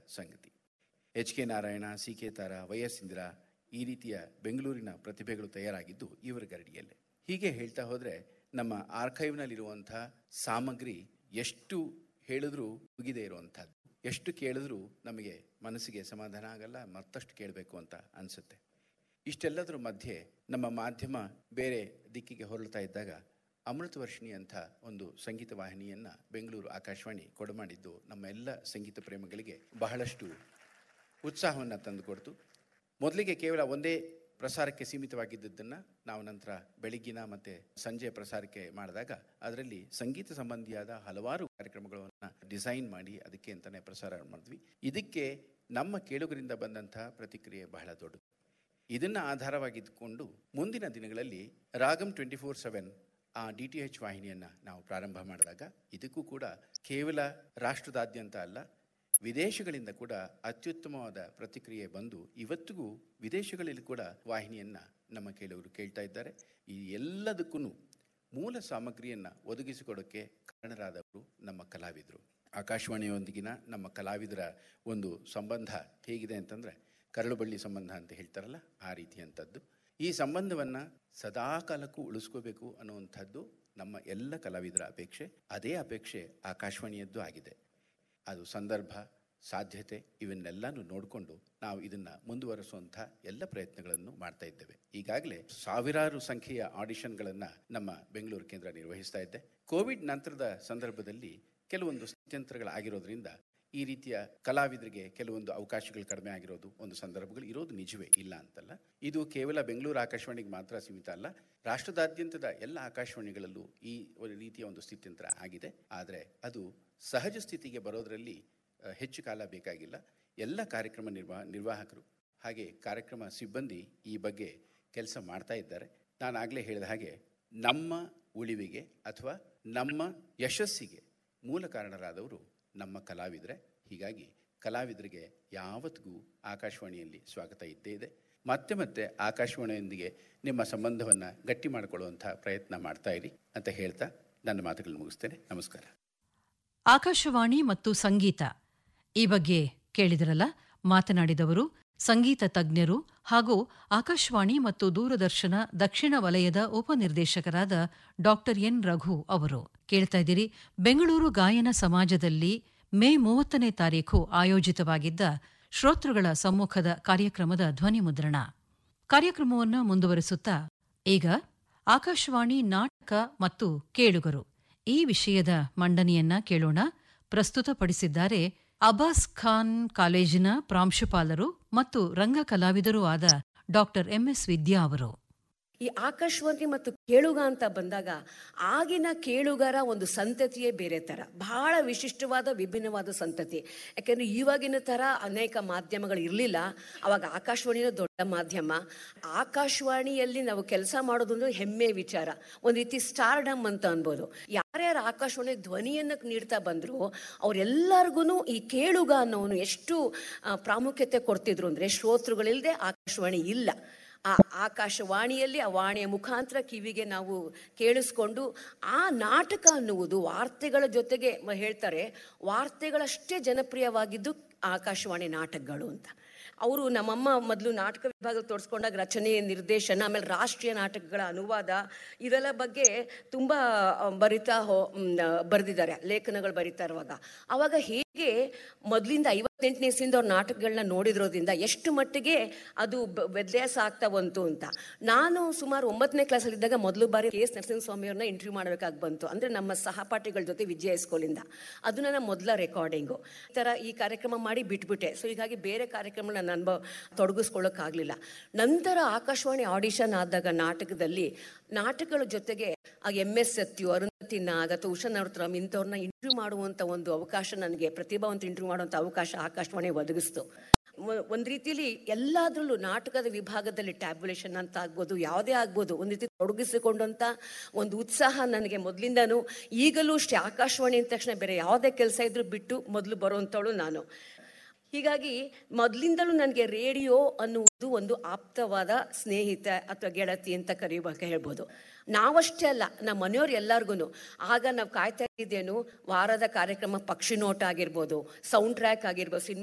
ಸಂಗತಿ H K Narayana C K Tara Y S Indira ಈ ರೀತಿಯ ಬೆಂಗಳೂರಿನ ಪ್ರತಿಭೆಗಳು ತಯಾರಾಗಿದ್ದು ಇವರ ಗರಡಿಯಲ್ಲೇ ಹೀಗೆ ಹೇಳ್ತಾ ಹೋದರೆ ನಮ್ಮ ಆರ್ಕೈವ್ನಲ್ಲಿರುವಂಥ ಸಾಮಗ್ರಿ ಎಷ್ಟು ಹೇಳಿದ್ರೂ ಮುಗಿದೆ ಇರುವಂಥದ್ದು ಎಷ್ಟು ಕೇಳಿದ್ರೂ ನಮಗೆ ಮನಸ್ಸಿಗೆ ಸಮಾಧಾನ ಆಗಲ್ಲ ಮತ್ತಷ್ಟು ಕೇಳಬೇಕು ಅಂತ ಅನಿಸುತ್ತೆ ಇಷ್ಟೆಲ್ಲದರ ಮಧ್ಯೆ ನಮ್ಮ ಮಾಧ್ಯಮ ಬೇರೆ ದಿಕ್ಕಿಗೆ ಹೊರಳ್ತಾ ಇದ್ದಾಗ ಅಮೃತವರ್ಷಿಣಿ ಅಂತ ಒಂದು ಸಂಗೀತ ವಾಹಿನಿಯನ್ನು ಬೆಂಗಳೂರು ಆಕಾಶವಾಣಿ ಕೊಡಮಾಡಿದ್ದು ನಮ್ಮ ಎಲ್ಲ ಸಂಗೀತ ಪ್ರೇಮಿಗಳಿಗೆ ಬಹಳಷ್ಟು ಉತ್ಸಾಹವನ್ನು ತಂದುಕೊಡ್ತು ಮೊದಲಿಗೆ ಕೇವಲ ಒಂದೇ ಪ್ರಸಾರಕ್ಕೆ ಸೀಮಿತವಾಗಿದ್ದದ್ದನ್ನು ನಾವು ನಂತರ ಬೆಳಗ್ಗಿನ ಮತ್ತು ಸಂಜೆ ಪ್ರಸಾರಕ್ಕೆ ಮಾಡಿದಾಗ ಅದರಲ್ಲಿ ಸಂಗೀತ ಸಂಬಂಧಿಯಾದ ಹಲವಾರು ಕಾರ್ಯಕ್ರಮಗಳನ್ನು ಡಿಸೈನ್ ಮಾಡಿ ಅದಕ್ಕೆ ಅಂತಲೇ ಪ್ರಸಾರ ಮಾಡಿದ್ವಿ ಇದಕ್ಕೆ ನಮ್ಮ ಕೇಳುಗರಿಂದ ಬಂದಂಥ ಪ್ರತಿಕ್ರಿಯೆ ಬಹಳ ದೊಡ್ಡದು ಇದನ್ನು ಆಧಾರವಾಗಿದ್ದುಕೊಂಡು ಮುಂದಿನ ದಿನಗಳಲ್ಲಿ ರಾಗಂ ಟ್ವೆಂಟಿ ಫೋರ್ ಸೆವೆನ್ ಆ ಡಿ ಟಿ ಎಚ್ ವಾಹಿನಿಯನ್ನು ನಾವು ಪ್ರಾರಂಭ ಮಾಡಿದಾಗ ಇದಕ್ಕೂ ಕೂಡ ಕೇವಲ ರಾಷ್ಟ್ರದಾದ್ಯಂತ ಅಲ್ಲ ವಿದೇಶಗಳಿಂದ ಕೂಡ ಅತ್ಯುತ್ತಮವಾದ ಪ್ರತಿಕ್ರಿಯೆ ಬಂದು ಇವತ್ತಿಗೂ ವಿದೇಶಗಳಲ್ಲಿ ಕೂಡ ವಾಹಿನಿಯನ್ನು ನಮ್ಮ ಕೇಳುಗರು ಕೇಳ್ತಾ ಇದ್ದಾರೆ ಈ ಎಲ್ಲದಕ್ಕೂ ಮೂಲ ಸಾಮಗ್ರಿಯನ್ನು ಒದಗಿಸಿಕೊಡೋಕ್ಕೆ ಕಾರಣರಾದವರು ನಮ್ಮ ಕಲಾವಿದರು ಆಕಾಶವಾಣಿಯೊಂದಿಗಿನ ನಮ್ಮ ಕಲಾವಿದರ ಒಂದು ಸಂಬಂಧ ಹೇಗಿದೆ ಅಂತಂದರೆ ಕರಳುಬಳ್ಳಿ ಸಂಬಂಧ ಅಂತ ಹೇಳ್ತಾರಲ್ಲ ಆ ರೀತಿಯಂಥದ್ದು ಈ ಸಂಬಂಧವನ್ನು ಸದಾಕಾಲಕ್ಕೂ ಉಳಿಸ್ಕೋಬೇಕು ಅನ್ನುವಂಥದ್ದು ನಮ್ಮ ಎಲ್ಲ ಕಲಾವಿದರ ಅಪೇಕ್ಷೆ ಅದೇ ಅಪೇಕ್ಷೆ ಆಕಾಶವಾಣಿಯದ್ದು ಆಗಿದೆ ಅದು ಸಂದರ್ಭ ಸಾಧ್ಯತೆ ಇವನ್ನೆಲ್ಲನೂ ನೋಡಿಕೊಂಡು ನಾವು ಇದನ್ನು ಮುಂದುವರಿಸುವಂಥ ಎಲ್ಲ ಪ್ರಯತ್ನಗಳನ್ನು ಮಾಡ್ತಾ ಇದ್ದೇವೆ ಈಗಾಗಲೇ ಸಾವಿರಾರು ಸಂಖ್ಯೆಯ ಆಡಿಷನ್ಗಳನ್ನು ನಮ್ಮ ಬೆಂಗಳೂರು ಕೇಂದ್ರ ನಿರ್ವಹಿಸ್ತಾ ಇದ್ದೆ ಕೋವಿಡ್ ನಂತರದ ಸಂದರ್ಭದಲ್ಲಿ ಕೆಲವೊಂದು ಸ್ಥಿತ್ಯಂತರಗಳಾಗಿರೋದ್ರಿಂದ ಈ ರೀತಿಯ ಕಲಾವಿದರಿಗೆ ಕೆಲವೊಂದು ಅವಕಾಶಗಳು ಕಡಿಮೆ ಆಗಿರೋದು ಒಂದು ಸಂದರ್ಭಗಳು ಇರೋದು ನಿಜವೇ ಇಲ್ಲ ಅಂತಲ್ಲ ಇದು ಕೇವಲ ಬೆಂಗಳೂರು ಆಕಾಶವಾಣಿಗೆ ಮಾತ್ರ ಸೀಮಿತ ಅಲ್ಲ ರಾಷ್ಟ್ರದಾದ್ಯಂತದ ಎಲ್ಲ ಆಕಾಶವಾಣಿಗಳಲ್ಲೂ ಈ ಒಂದು ರೀತಿಯ ಒಂದು ಸ್ಥಿತ್ಯಂತರ ಆಗಿದೆ ಆದರೆ ಅದು ಸಹಜ ಸ್ಥಿತಿಗೆ ಬರೋದರಲ್ಲಿ ಅಹ್, ಹೆಚ್ಚು ಕಾಲ ಬೇಕಾಗಿಲ್ಲ ಎಲ್ಲ ಕಾರ್ಯಕ್ರಮ ನಿರ್ವಾಹ ನಿರ್ವಾಹಕರು ಹಾಗೆ ಕಾರ್ಯಕ್ರಮ ಸಿಬ್ಬಂದಿ ಈ ಬಗ್ಗೆ ಕೆಲಸ ಮಾಡ್ತಾ ಇದ್ದಾರೆ ನಾನು ಆಗಲೇ ಹೇಳಿದ ಹಾಗೆ ನಮ್ಮ ಉಳಿವಿಗೆ ಅಥವಾ ನಮ್ಮ ಯಶಸ್ಸಿಗೆ ಮೂಲ ಕಾರಣರಾದವರು ನಮ್ಮ ಕಲಾವಿದರೇ ಹೀಗಾಗಿ ಕಲಾವಿದರಿಗೆ ಯಾವತ್ತಿಗೂ ಆಕಾಶವಾಣಿಯಲ್ಲಿ ಸ್ವಾಗತ ಇದ್ದೇ ಇದೆ ಮತ್ತೆ ಮತ್ತೆ ಆಕಾಶವಾಣಿಯೊಂದಿಗೆ ನಿಮ್ಮ ಸಂಬಂಧವನ್ನು ಗಟ್ಟಿ ಮಾಡಿಕೊಳ್ಳುವಂಥ ಪ್ರಯತ್ನ ಮಾಡ್ತಾ ಇರಿ ಅಂತ ಹೇಳ್ತಾ ನನ್ನ ಮಾತುಗಳನ್ನು ಮುಗಿಸ್ತೇನೆ ನಮಸ್ಕಾರ ಆಕಾಶವಾಣಿ ಮತ್ತು ಸಂಗೀತ ಈ ಬಗ್ಗೆ ಕೇಳಿದಿರಲ್ಲ ಮಾತನಾಡಿದವರು ಸಂಗೀತ ತಜ್ಞರು ಹಾಗೂ ಆಕಾಶವಾಣಿ ಮತ್ತು ದೂರದರ್ಶನ ದಕ್ಷಿಣ ವಲಯದ ಉಪನಿರ್ದೇಶಕರಾದ ಡಾಕ್ಟರ್ ಎನ್ ರಘು ಅವರು ಕೇಳ್ತಾ ಇದ್ದೀರಿ ಬೆಂಗಳೂರು ಗಾಯನ ಸಮಾಜದಲ್ಲಿ ಮೇ ಮೂವತ್ತನೇ ತಾರೀಖು ಆಯೋಜಿತವಾಗಿದ್ದ ಶ್ರೋತೃಗಳ ಸಮ್ಮುಖದ ಕಾರ್ಯಕ್ರಮದ ಧ್ವನಿ ಮುದ್ರಣ ಕಾರ್ಯಕ್ರಮವನ್ನು ಮುಂದುವರಿಸುತ್ತಾ ಈಗ ಆಕಾಶವಾಣಿ ನಾಟಕ ಮತ್ತು ಕೇಳುಗರು ಈ ವಿಷಯದ ಮಂಡನೆಯನ್ನ ಕೇಳೋಣ ಪ್ರಸ್ತುತಪಡಿಸಿದ್ದಾರೆ ಅಬ್ಬಾಸ್ ಖಾನ್ ಕಾಲೇಜಿನ ಪ್ರಾಂಶುಪಾಲರು ಮತ್ತು ರಂಗ ಕಲಾವಿದರೂ ಆದ ಡಾಕ್ಟರ್ ಎಂಎಸ್ ವಿದ್ಯಾ ಅವರು ಈ ಆಕಾಶವಾಣಿ ಮತ್ತು ಕೇಳುಗ ಅಂತ ಬಂದಾಗ ಆಗಿನ ಕೇಳುಗರ ಒಂದು ಸಂತತಿಯೇ ಬೇರೆ ಥರ ಬಹಳ ವಿಶಿಷ್ಟವಾದ ವಿಭಿನ್ನವಾದ ಸಂತತಿ ಯಾಕೆಂದರೆ ಇವಾಗಿನ ಥರ ಅನೇಕ ಮಾಧ್ಯಮಗಳು ಇರಲಿಲ್ಲ ಅವಾಗ ಆಕಾಶವಾಣಿನೂ ದೊಡ್ಡ ಮಾಧ್ಯಮ ಆಕಾಶವಾಣಿಯಲ್ಲಿ ನಾವು ಕೆಲಸ ಮಾಡೋದು ಅಂದ್ರೆ ಹೆಮ್ಮೆ ವಿಚಾರ ಒಂದು ರೀತಿ ಸ್ಟಾರ್ಡಮ್ ಅಂತ ಅನ್ಬೋದು ಯಾರ್ಯಾರು ಆಕಾಶವಾಣಿ ಧ್ವನಿಯನ್ನು ನೀಡ್ತಾ ಬಂದ್ರು ಅವರೆಲ್ಲರಿಗೂ ಈ ಕೇಳುಗ ಅನ್ನೋನು ಎಷ್ಟು ಆ, ಪ್ರಾಮುಖ್ಯತೆ ಕೊಡ್ತಿದ್ರು ಅಂದರೆ ಶ್ರೋತೃಗಳಿಲ್ಲದೆ ಆಕಾಶವಾಣಿ ಇಲ್ಲ ಆ ಆಕಾಶವಾಣಿಯಲ್ಲಿ ಆ ವಾಣಿಯ ಮುಖಾಂತರ ಕಿವಿಗೆ ನಾವು ಕೇಳಿಸ್ಕೊಂಡು ಆ ನಾಟಕ ಅನ್ನುವುದು ವಾರ್ತೆಗಳ ಜೊತೆಗೆ ಮ- ಹೇಳ್ತಾರೆ ವಾರ್ತೆಗಳಷ್ಟೇ ಜನಪ್ರಿಯವಾಗಿದ್ದು ಆಕಾಶವಾಣಿ ನಾಟಕಗಳು ಅಂತ ಅವರು ನಮ್ಮಮ್ಮ ಮೊದಲು ನಾಟಕ ವಿಭಾಗ ತೋರಿಸ್ಕೊಂಡಾಗ ರಚನೆ ನಿರ್ದೇಶನ ಆಮೇಲೆ ರಾಷ್ಟ್ರೀಯ ನಾಟಕಗಳ ಅನುವಾದ ಇದೆಲ್ಲ ಬಗ್ಗೆ ತುಂಬ ಬರಿತಾ ಹೋ ಬರೆದಿದ್ದಾರೆ ಲೇಖನಗಳು ಬರಿತಾ ಇರುವಾಗ ಅವಾಗ ಹೇಗೆ ಮೊದಲಿಂದ ಐವತ್ತೆಂಟನೇ ಇಸ್ವಿಯಿಂದ ಅವ್ರ ನಾಟಕಗಳನ್ನ ನೋಡಿದ್ರೋದ್ರಿಂದ ಎಷ್ಟು ಮಟ್ಟಿಗೆ ಅದು ಬ- ವ್ಯತ್ಯಾಸ ಆಗ್ತಾ ಬಂತು ಅಂತ ನಾನು ಸುಮಾರು ಒಂಬತ್ತನೇ ಕ್ಲಾಸಲ್ಲಿದ್ದಾಗ ಮೊದಲು ಬಾರಿ ಕೆ ಎಸ್ ನರಸಿಂಹಸ್ವಾಮಿಯವ್ರನ್ನ ಇಂಟರ್ವ್ಯೂ ಮಾಡಬೇಕಾಗಿ ಬಂತು ಅಂದರೆ ನಮ್ಮ ಸಹಪಾಠಿಗಳ ಜೊತೆ ವಿಜಯ ಹೈಸ್ಕೂಲಿಂದ ಅದು ನನ್ನ ಮೊದಲ ರೆಕಾರ್ಡಿಂಗು ಈ ಥರ ಈ ಕಾರ್ಯಕ್ರಮ ಮಾಡಿ ಬಿಟ್ಬಿಟ್ಟೆ ಸೊ ಹೀಗಾಗಿ ಬೇರೆ ಕಾರ್ಯಕ್ರಮ ನನ್ನ ಅನುಭವ ತೊಡಗಿಸ್ಕೊಳ್ಳೋಕ್ಕಾಗಲಿಲ್ಲ ನಂತರ ಆಕಾಶವಾಣಿ ಆಡಿಷನ್ ಆದಾಗ ನಾಟಕದಲ್ಲಿ ನಾಟಕಗಳ ಜೊತೆಗೆ ಆ ಎಂ ಎಸ್ ಸತ್ಯು ಅರುಂಧತಿ ನಾಗ್ ಅಥವಾ ಉಷಾ ನವರತ್ನಂ ಇಂಥವ್ರನ್ನ ಇಂಟರ್ವ್ಯೂ ಮಾಡುವಂಥ ಒಂದು ಅವಕಾಶ ನನಗೆ ಪ್ರತಿಭಾವಂತ ಇಂಟರ್ವ್ಯೂ ಮಾಡುವಂಥ ಅವಕಾಶ ಆಕಾಶವಾಣಿ ಒದಗಿಸ್ತು ಒ- ಒಂದ್ ರೀತಿಯಲ್ಲಿ ಎಲ್ಲಾದ್ರಲ್ಲೂ ನಾಟಕದ ವಿಭಾಗದಲ್ಲಿ ಟ್ಯಾಬ್ಯುಲೇಷನ್ ಅಂತ ಆಗ್ಬೋದು ಯಾವುದೇ ಆಗ್ಬೋದು ಒಂದು ರೀತಿ ತೊಡಗಿಸಿಕೊಂಡಂತ ಒಂದು ಉತ್ಸಾಹ ನನಗೆ ಮೊದಲಿಂದನೂ ಈಗಲೂ ಅಷ್ಟೇ ಆಕಾಶವಾಣಿ ಅಂದ ತಕ್ಷಣ ಬೇರೆ ಯಾವುದೇ ಕೆಲಸ ಇದ್ರೂ ಬಿಟ್ಟು ಮೊದಲು ಬರುವಂಥವಳು ನಾನು ಹೀಗಾಗಿ ಮೊದಲಿಂದಲೂ ನನಗೆ ರೇಡಿಯೋ ಅನ್ನುವುದು ಒಂದು ಆಪ್ತವಾದ ಸ್ನೇಹಿತ ಅಥವಾ ಗೆಳತಿ ಅಂತ ಕರೆಯುವಾಗ ಹೇಳ್ಬೋದು ನಾವಷ್ಟೇ ಅಲ್ಲ ನಮ್ಮ ಮನೆಯವ್ರು ಎಲ್ಲರಿಗೂ ಆಗ ನಾವು ಕಾಯ್ತಾ ಇದ್ದೇನು ವಾರದ ಕಾರ್ಯಕ್ರಮ ಪಕ್ಷಿ ನೋಟ ಆಗಿರ್ಬೋದು ಸೌಂಡ್ ಟ್ರ್ಯಾಕ್ ಆಗಿರ್ಬೋದು ಸಿನಿಮಾ